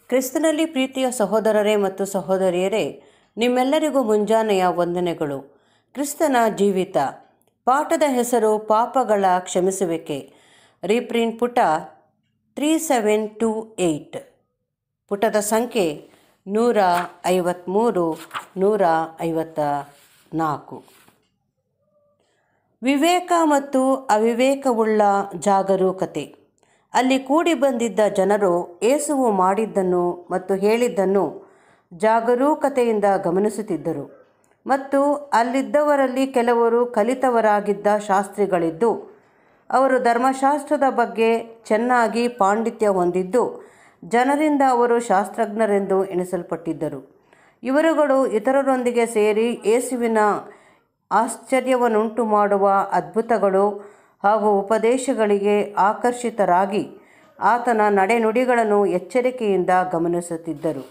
ಕ್ರಿಸ್ತನಲ್ಲಿ ಪ್ರೀತಿಯ ಸಹೋದರರೇ ಮತ್ತು ಸಹೋದರಿಯರೇ ನಿಮ್ಮೆಲ್ಲರಿಗೂ ಮುಂಜಾನೆಯ ವಂದನೆಗಳು ಕ್ರಿಸ್ತನ ಜೀವಿತ ಪಾಠದ ಹೆಸರು ಪಾಪಗಳ ಕ್ಷಮಿಸುವಿಕೆ ರೀಪ್ರಿಂಟ್ ಪುಟ ತ್ರೀ ಸೆವೆನ್ ಟು ಏಯ್ಟ್ ಪುಟದ ಸಂಖ್ಯೆ ನೂರ ಐವತ್ತ್ಮೂರು ನೂರ ಐವತ್ತ ನಾಲ್ಕು ವಿವೇಕ ಮತ್ತು ಅವಿವೇಕವುಳ್ಳ ಜಾಗರೂಕತೆ ಅಲ್ಲಿ ಕೂಡಿ ಬಂದಿದ್ದ ಜನರು ಏಸುವು ಮಾಡಿದ್ದನ್ನು ಮತ್ತು ಹೇಳಿದ್ದನ್ನು ಜಾಗರೂಕತೆಯಿಂದ ಗಮನಿಸುತ್ತಿದ್ದರು ಮತ್ತು ಅಲ್ಲಿದ್ದವರಲ್ಲಿ ಕೆಲವರು ಕಲಿತವರಾಗಿದ್ದ ಶಾಸ್ತ್ರಿಗಳಿದ್ದು ಅವರು ಧರ್ಮಶಾಸ್ತ್ರದ ಬಗ್ಗೆ ಚೆನ್ನಾಗಿ ಪಾಂಡಿತ್ಯ ಹೊಂದಿದ್ದು ಜನರಿಂದ ಅವರು ಶಾಸ್ತ್ರಜ್ಞರೆಂದು ಎಣಿಸಲ್ಪಟ್ಟಿದ್ದರು ಇವರುಗಳು ಇತರರೊಂದಿಗೆ ಸೇರಿ ಯೇಸುವಿನ ಆಶ್ಚರ್ಯವನ್ನುಂಟು ಮಾಡುವ ಅದ್ಭುತಗಳು ಹಾಗೂ ಉಪದೇಶಗಳಿಗೆ ಆಕರ್ಷಿತರಾಗಿ ಆತನ ನಡೆನುಡಿಗಳನ್ನು ಎಚ್ಚರಿಕೆಯಿಂದ ಗಮನಿಸುತ್ತಿದ್ದರು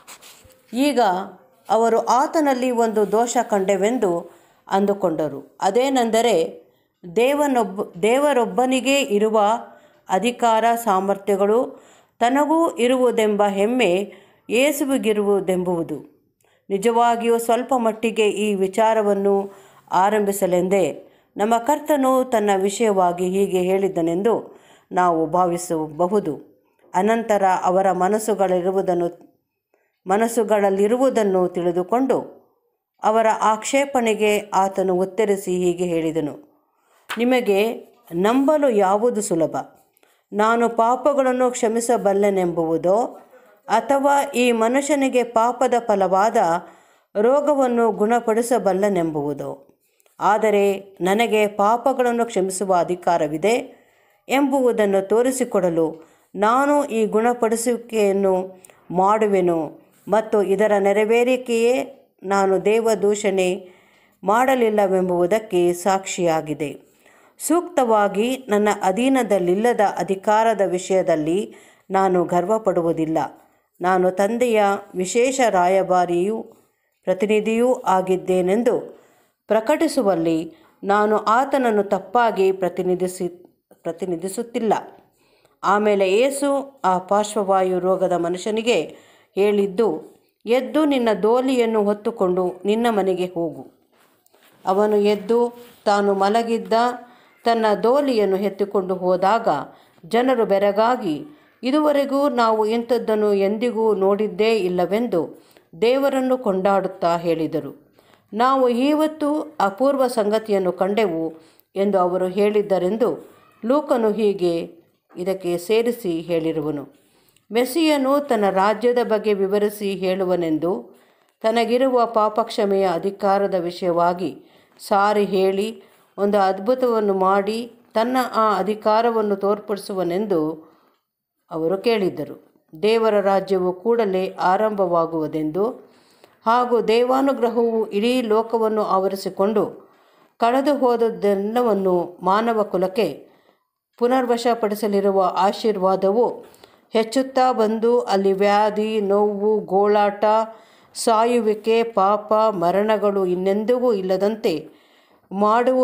ಈಗ ಅವರು ಆತನಲ್ಲಿ ಒಂದು ದೋಷ ಕಂಡೆವೆಂದು ಅಂದುಕೊಂಡರು ಅದೇನೆಂದರೆ ದೇವನೊಬ್ಬ ದೇವರೊಬ್ಬನಿಗೇ ಇರುವ ಅಧಿಕಾರ ಸಾಮರ್ಥ್ಯಗಳು ತನಗೂ ಇರುವುದೆಂಬ ಹೆಮ್ಮೆ ಯೇಸುವಿಗಿರುವುದೆಂಬುದು ನಿಜವಾಗಿಯೂ ಸ್ವಲ್ಪ ಮಟ್ಟಿಗೆ ಈ ವಿಚಾರವನ್ನು ಆರಂಭಿಸಲೆಂದೇ ನಮ್ಮ ಕರ್ತನು ತನ್ನ ವಿಷಯವಾಗಿ ಹೀಗೆ ಹೇಳಿದ್ದನೆಂದು ನಾವು ಭಾವಿಸಬಹುದು ಅನಂತರ ಅವರ ಮನಸ್ಸುಗಳಿರುವುದನ್ನು ಮನಸ್ಸುಗಳಲ್ಲಿರುವುದನ್ನು ತಿಳಿದುಕೊಂಡು ಅವರ ಆಕ್ಷೇಪಣೆಗೆ ಆತನು ಉತ್ತರಿಸಿ ಹೀಗೆ ಹೇಳಿದನು ನಿಮಗೆ ನಂಬಲು ಯಾವುದು ಸುಲಭ ನಾನು ಪಾಪಗಳನ್ನು ಕ್ಷಮಿಸಬಲ್ಲೆನೆಂಬುವುದೋ ಅಥವಾ ಈ ಮನುಷ್ಯನಿಗೆ ಪಾಪದ ಫಲವಾದ ರೋಗವನ್ನು ಗುಣಪಡಿಸಬಲ್ಲನೆಂಬುವುದೋ ಆದರೆ ನನಗೆ ಪಾಪಗಳನ್ನು ಕ್ಷಮಿಸುವ ಅಧಿಕಾರವಿದೆ ಎಂಬುವುದನ್ನು ತೋರಿಸಿಕೊಡಲು ನಾನು ಈ ಗುಣಪಡಿಸುವಿಕೆಯನ್ನು ಮಾಡುವೆನು ಮತ್ತು ಇದರ ನೆರವೇರಿಕೆಯೇ ನಾನು ದೇವದೂಷಣೆ ಮಾಡಲಿಲ್ಲವೆಂಬುದಕ್ಕೆ ಸಾಕ್ಷಿಯಾಗಿದೆ ಸೂಕ್ತವಾಗಿ ನನ್ನ ಅಧೀನದಲ್ಲಿಲ್ಲದ ಅಧಿಕಾರದ ವಿಷಯದಲ್ಲಿ ನಾನು ಗರ್ವಪಡುವುದಿಲ್ಲ ನಾನು ತಂದೆಯ ವಿಶೇಷ ರಾಯಭಾರಿಯೂ ಪ್ರತಿನಿಧಿಯೂ ಆಗಿದ್ದೇನೆಂದು ಪ್ರಕಟಿಸುವಲ್ಲಿ ನಾನು ಆತನನ್ನು ತಪ್ಪಾಗಿ ಪ್ರತಿನಿಧಿಸಿ ಪ್ರತಿನಿಧಿಸುತ್ತಿಲ್ಲ ಆಮೇಲೆ ಏಸು ಆ ಪಾರ್ಶ್ವವಾಯು ರೋಗದ ಮನುಷ್ಯನಿಗೆ ಹೇಳಿದ್ದು ಎದ್ದು ನಿನ್ನ ದೋಲಿಯನ್ನು ಹೊತ್ತುಕೊಂಡು ನಿನ್ನ ಮನೆಗೆ ಹೋಗು ಅವನು ಎದ್ದು ತಾನು ಮಲಗಿದ್ದ ತನ್ನ ದೋಲಿಯನ್ನು ಎತ್ತಿಕೊಂಡು ಹೋದಾಗ ಜನರು ಬೆರಗಾಗಿ ಇದುವರೆಗೂ ನಾವು ಇಂಥದ್ದನ್ನು ಎಂದಿಗೂ ನೋಡಿದ್ದೇ ಇಲ್ಲವೆಂದು ದೇವರನ್ನು ಕೊಂಡಾಡುತ್ತಾ ಹೇಳಿದರು ನಾವು ಇವತ್ತು ಅಪೂರ್ವ ಸಂಗತಿಯನ್ನು ಕಂಡೆವು ಎಂದು ಅವರು ಹೇಳಿದ್ದರೆಂದು ಲೂಕನು ಹೀಗೆ ಇದಕ್ಕೆ ಸೇರಿಸಿ ಹೇಳಿರುವನು ಮೆಸ್ಸಿಯನು ತನ್ನ ರಾಜ್ಯದ ಬಗ್ಗೆ ವಿವರಿಸಿ ಹೇಳುವನೆಂದು ತನಗಿರುವ ಪಾಪಕ್ಷಮೆಯ ಅಧಿಕಾರದ ವಿಷಯವಾಗಿ ಸಾರಿ ಹೇಳಿ ಒಂದು ಅದ್ಭುತವನ್ನು ಮಾಡಿ ತನ್ನ ಆ ಅಧಿಕಾರವನ್ನು ತೋರ್ಪಡಿಸುವನೆಂದು ಅವರು ಕೇಳಿದ್ದರು ದೇವರ ರಾಜ್ಯವು ಕೂಡಲೇ ಆರಂಭವಾಗುವುದೆಂದು ಹಾಗೂ ದೇವಾನುಗ್ರಹವು ಇಡೀ ಲೋಕವನ್ನು ಆವರಿಸಿಕೊಂಡು ಕಳೆದು ಹೋದದ್ದೆಲ್ಲವನ್ನು ಮಾನವ ಕುಲಕ್ಕೆ ಪುನರ್ವಶಪಡಿಸಲಿರುವ ಆಶೀರ್ವಾದವು ಹೆಚ್ಚುತ್ತಾ ಬಂದು ಅಲ್ಲಿ ವ್ಯಾಧಿ ನೋವು ಗೋಳಾಟ ಸಾಯುವಿಕೆ ಪಾಪ ಮರಣಗಳು ಇನ್ನೆಂದಿಗೂ ಇಲ್ಲದಂತೆ ಮಾಡುವ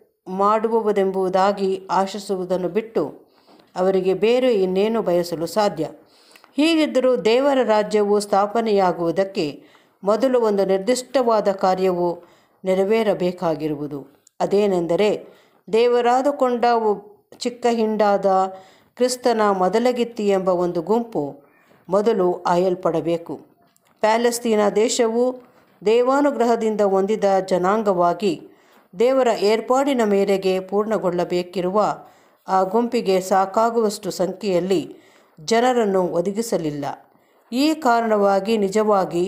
ಮಾಡುವುದೆಂಬುದಾಗಿ ಆಶಿಸುವುದನ್ನು ಬಿಟ್ಟು ಅವರಿಗೆ ಬೇರೆ ಇನ್ನೇನು ಬಯಸಲು ಸಾಧ್ಯ ಹೀಗಿದ್ದರೂ ದೇವರ ರಾಜ್ಯವು ಸ್ಥಾಪನೆಯಾಗುವುದಕ್ಕೆ ಮೊದಲು ಒಂದು ನಿರ್ದಿಷ್ಟವಾದ ಕಾರ್ಯವು ನೆರವೇರಬೇಕಾಗಿರುವುದು ಅದೇನೆಂದರೆ ದೇವರಾದುಕೊಂಡ ಚಿಕ್ಕ ಹಿಂಡಾದ ಕ್ರಿಸ್ತನ ಮೊದಲಗಿತ್ತಿ ಎಂಬ ಒಂದು ಗುಂಪು ಮೊದಲು ಆಯಲ್ಪಡಬೇಕು ಪ್ಯಾಲೆಸ್ತೀನ ದೇಶವು ದೇವಾನುಗ್ರಹದಿಂದ ಹೊಂದಿದ ಜನಾಂಗವಾಗಿ ದೇವರ ಏರ್ಪಾಡಿನ ಮೇರೆಗೆ ಪೂರ್ಣಗೊಳ್ಳಬೇಕಿರುವ ಆ ಗುಂಪಿಗೆ ಸಾಕಾಗುವಷ್ಟು ಸಂಖ್ಯೆಯಲ್ಲಿ ಜನರನ್ನು ಒದಗಿಸಲಿಲ್ಲ ಈ ಕಾರಣವಾಗಿ ನಿಜವಾಗಿ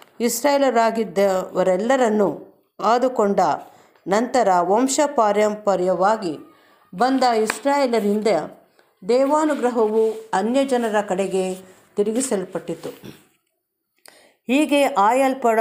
ಇಸ್ರಾಯೇಲರಾಗಿದ್ದವರೆಲ್ಲರನ್ನು ಆದುಕೊಂಡ ನಂತರ ವಂಶ ಪಾರಂಪರ್ಯವಾಗಿ ಬಂದ ಇಸ್ರಾಯೇಲರಿಂದ ದೇವಾನುಗ್ರಹವು ಅನ್ಯಜನರ ಕಡೆಗೆ ತಿರುಗಿಸಲ್ಪಟ್ಟಿತು ಹೀಗೆ ಆಯಲ್ಪಡ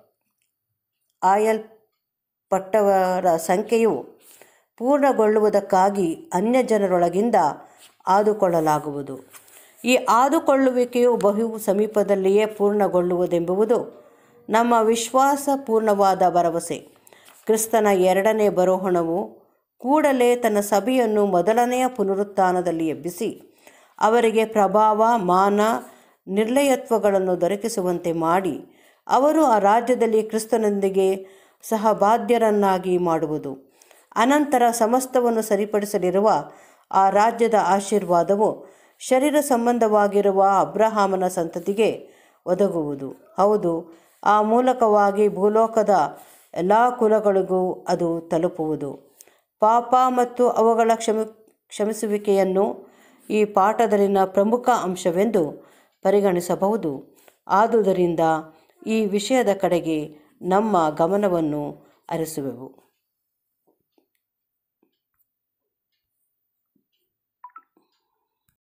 ಆಯಲ್ಪಟ್ಟವರ ಸಂಖ್ಯೆಯು ಪೂರ್ಣಗೊಳ್ಳುವುದಕ್ಕಾಗಿ ಅನ್ಯಜನರೊಳಗಿಂದ ಆದುಕೊಳ್ಳಲಾಗುವುದು ಈ ಆದುಕೊಳ್ಳುವಿಕೆಯು ಬಹು ಸಮೀಪದಲ್ಲಿಯೇ ಪೂರ್ಣಗೊಳ್ಳುವುದೆಂಬುದು ನಮ್ಮ ವಿಶ್ವಾಸಪೂರ್ಣವಾದ ಭರವಸೆ ಕ್ರಿಸ್ತನ ಎರಡನೇ ಬರೋಹಣವು ಕೂಡಲೇ ತನ್ನ ಸಭೆಯನ್ನು ಮೊದಲನೆಯ ಪುನರುತ್ಥಾನದಲ್ಲಿ ಎಬ್ಬಿಸಿ ಅವರಿಗೆ ಪ್ರಭಾವ ಮಾನ ನಿರ್ಲಯತ್ವಗಳನ್ನು ದೊರಕಿಸುವಂತೆ ಮಾಡಿ ಅವರು ಆ ರಾಜ್ಯದಲ್ಲಿ ಕ್ರಿಸ್ತನೊಂದಿಗೆ ಸಹಬಾಧ್ಯರನ್ನಾಗಿ ಮಾಡುವುದು ಅನಂತರ ಸಮಸ್ತವನ್ನು ಸರಿಪಡಿಸಲಿರುವ ಆ ರಾಜ್ಯದ ಆಶೀರ್ವಾದವು ಶರೀರ ಸಂಬಂಧವಾಗಿರುವ ಅಬ್ರಹಾಮನ ಸಂತತಿಗೆ ಒದಗುವುದು ಹೌದು ಆ ಮೂಲಕವಾಗಿ ಭೂಲೋಕದ ಎಲ್ಲ ಕುಲಗಳಿಗೂ ಅದು ತಲುಪುವುದು ಪಾಪ ಮತ್ತು ಅವುಗಳ ಕ್ಷಮ ಕ್ಷಮಿಸುವಿಕೆಯನ್ನು ಈ ಪಾಠದಲ್ಲಿನ ಪ್ರಮುಖ ಅಂಶವೆಂದು ಪರಿಗಣಿಸಬಹುದು ಆದುದರಿಂದ ಈ ವಿಷಯದ ಕಡೆಗೆ ನಮ್ಮ ಗಮನವನ್ನು ಹರಿಸುವೆವು